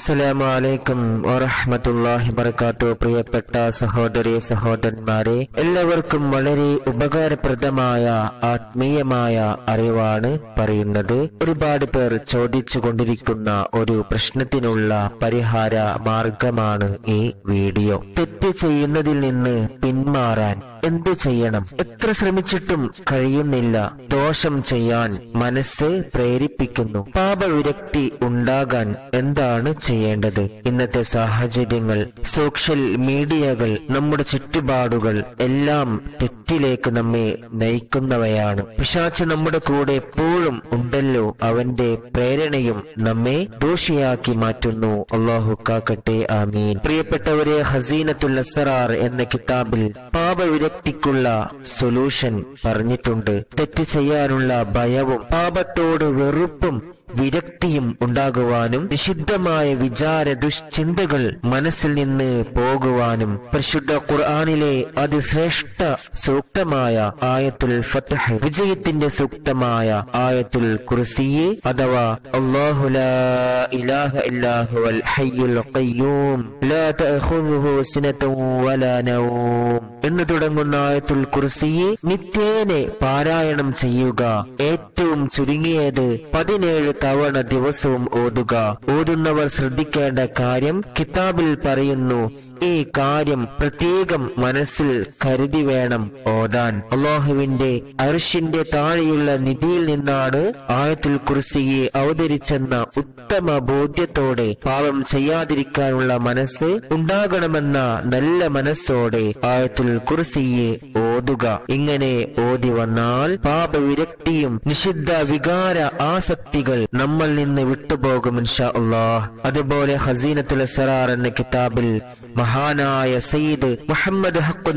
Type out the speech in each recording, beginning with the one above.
അസ്സലാമു അലൈക്കും വറഹ്മത്തുള്ളാഹി വബറകാത്തു പ്രിയപ്പെട്ട സഹോദരി സഹോദരന്മാരെ എല്ലാവർക്കും വളരെ ഉപകാരപ്രദമായ ആത്മീയമായ അറിവാണ് പറയുന്നത് ഒരുപാട് പേർ ചോദിച്ചു കൊണ്ടിരിക്കുന്ന ഒരു പ്രശ്നത്തിനുള്ള പരിഹാര മാർഗമാണ് ഈ വീഡിയോ തെറ്റ് ചെയ്യുന്നതിൽ നിന്ന് പിന്മാറാൻ എന്തു ചെയ്യണം എത്ര ശ്രമിച്ചിട്ടും കഴിയുന്നില്ല ദോഷം ചെയ്യാൻ മനസ്സ് പ്രേരിപ്പിക്കുന്നു പാപവിരക്തി ഉണ്ടാകാൻ എന്താണ് ചെയ്യേണ്ടത് ഇന്നത്തെ സാഹചര്യങ്ങൾ സോഷ്യൽ മീഡിയകൾ നമ്മുടെ ചുറ്റുപാടുകൾ എല്ലാം തെറ്റിലേക്ക് നമ്മെ നയിക്കുന്നവയാണ് പിശാച്ച് നമ്മുടെ കൂടെ എപ്പോഴും ഉണ്ടല്ലോ അവന്റെ പ്രേരണയും നമ്മെ ദോഷിയാക്കി മാറ്റുന്നു അള്ളാഹു കാക്കട്ടെ ആമീൻ പ്രിയപ്പെട്ടവരെ ഹസീനത്തുൽ അസറാർ എന്ന കിതാബിൽ പാപവിരക്തിക്കുള്ള സൊല്യൂഷൻ പറഞ്ഞിട്ടുണ്ട് തെറ്റ് ചെയ്യാനുള്ള ഭയവും പാപത്തോട് വെറുപ്പും വിരക്തിയും ഉണ്ടാകുവാനും നിഷിദ്ധമായ വിചാര ദുശ്ചിന്തകൾ മനസ്സിൽ നിന്ന് പോകുവാനും പരിശുദ്ധ ഖുർആാനിലെ അതിശ്രേഷ്ഠ സൂക്തമായ ആയത്തുൽ ഫത്തഹ് വിജയത്തിന്റെ സൂക്തമായ ആയത്തുൽ കുർസിയെ അഥവാ അല്ലാഹു ലാ ഇലാഹ ഇല്ലാഹുവൽ ഹയ്യുൽ ഖയ്യൂം ലാ തഅഖുദുഹു സിനത്തും വലാ നൗം എന്ന് തുടങ്ങുന്ന ആയത്തുൽ കുർസിയെ നിത്യേനെ പാരായണം ചെയ്യുക ഏറ്റവും ചുരുങ്ങിയത് പതിനേഴ് തവണ ദിവസവും ഓതുക ഓതുന്നവർ ശ്രദ്ധിക്കേണ്ട കാര്യം കിതാബിൽ പറയുന്നു ഈ കാര്യം പ്രത്യേകം മനസ്സിൽ കരുതി വേണം ഓതാൻ അള്ളാഹുവിന്റെ അർഷിന്റെ താഴെയുള്ള നിധിയിൽ നിന്നാണ് ആയത്തുൽ കുർസിയെ അവതരിച്ചെന്ന ഉത്തമ ബോധ്യത്തോടെ പാപം ചെയ്യാതിരിക്കാനുള്ള മനസ്സ് ഉണ്ടാകണമെന്ന നല്ല മനസ്സോടെ ആയത്തുൽ കുർസിയെ ഓതുക ഇങ്ങനെ ഓതി വന്നാൽ പാപവിരക്തിയും നിഷിദ്ധ വികാര ആസക്തികൾ നമ്മൾ നിന്ന് വിട്ടുപോകും ഇൻഷാ അള്ളാഹ് അതുപോലെ ഹസീനത്തുൽ അസറാർ എന്ന കിതാബിൽ മഹാനായ സയ്യിദ് മുഹമ്മദ്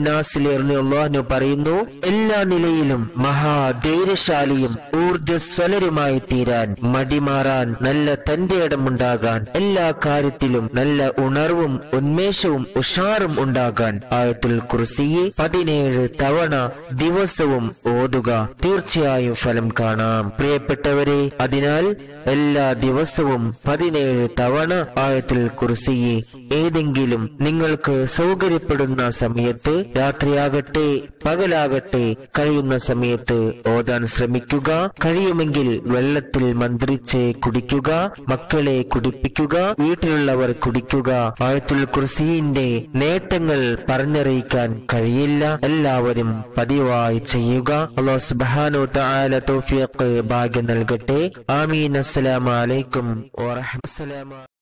അള്ളാഹു പറയുന്നു എല്ലാ നിലയിലും മഹാധൈര്യശാലിയും ഊർജസ്വലരുമായി തീരാൻ മടിമാറാൻ നല്ല തന്റെ ഇടമുണ്ടാകാൻ എല്ലാ കാര്യത്തിലും നല്ല ഉണർവും ഉന്മേഷവും ഉഷാറും ഉണ്ടാകാൻ ആയത്തുൽ കുർസിയെ പതിനേഴ് തവണ ദിവസവും ഓതുക തീർച്ചയായും ഫലം കാണാം പ്രിയപ്പെട്ടവരെ അതിനാൽ എല്ലാ ദിവസവും പതിനേഴ് തവണ ആയത്തുൽ കുർസിയെ ഏതെങ്കിലും നിങ്ങൾക്ക് സൗകര്യപ്പെടുന്ന സമയത്ത് രാത്രിയാകട്ടെ പകലാകട്ടെ കഴിയുന്ന സമയത്ത് ഓതാൻ ശ്രമിക്കുക കഴിയുമെങ്കിൽ വെള്ളത്തിൽ മന്ത്രിച്ച് കുടിക്കുക മക്കളെ കുടിപ്പിക്കുക വീട്ടിലുള്ളവർ കുടിക്കുക ആയത്തുൽ കുർസീന്റെ നേട്ടങ്ങൾ പറഞ്ഞറിയിക്കാൻ കഴിയില്ല എല്ലാവരും പതിവായി ചെയ്യുക അള്ളാഹു സുബ്ഹാനഹു തആല തൗഫീഖ് ഭാഗ്യം നൽകട്ടെ ആമീൻ അസ്സലാമു അലൈക്കും വറഹ്മത്തുള്ളാഹി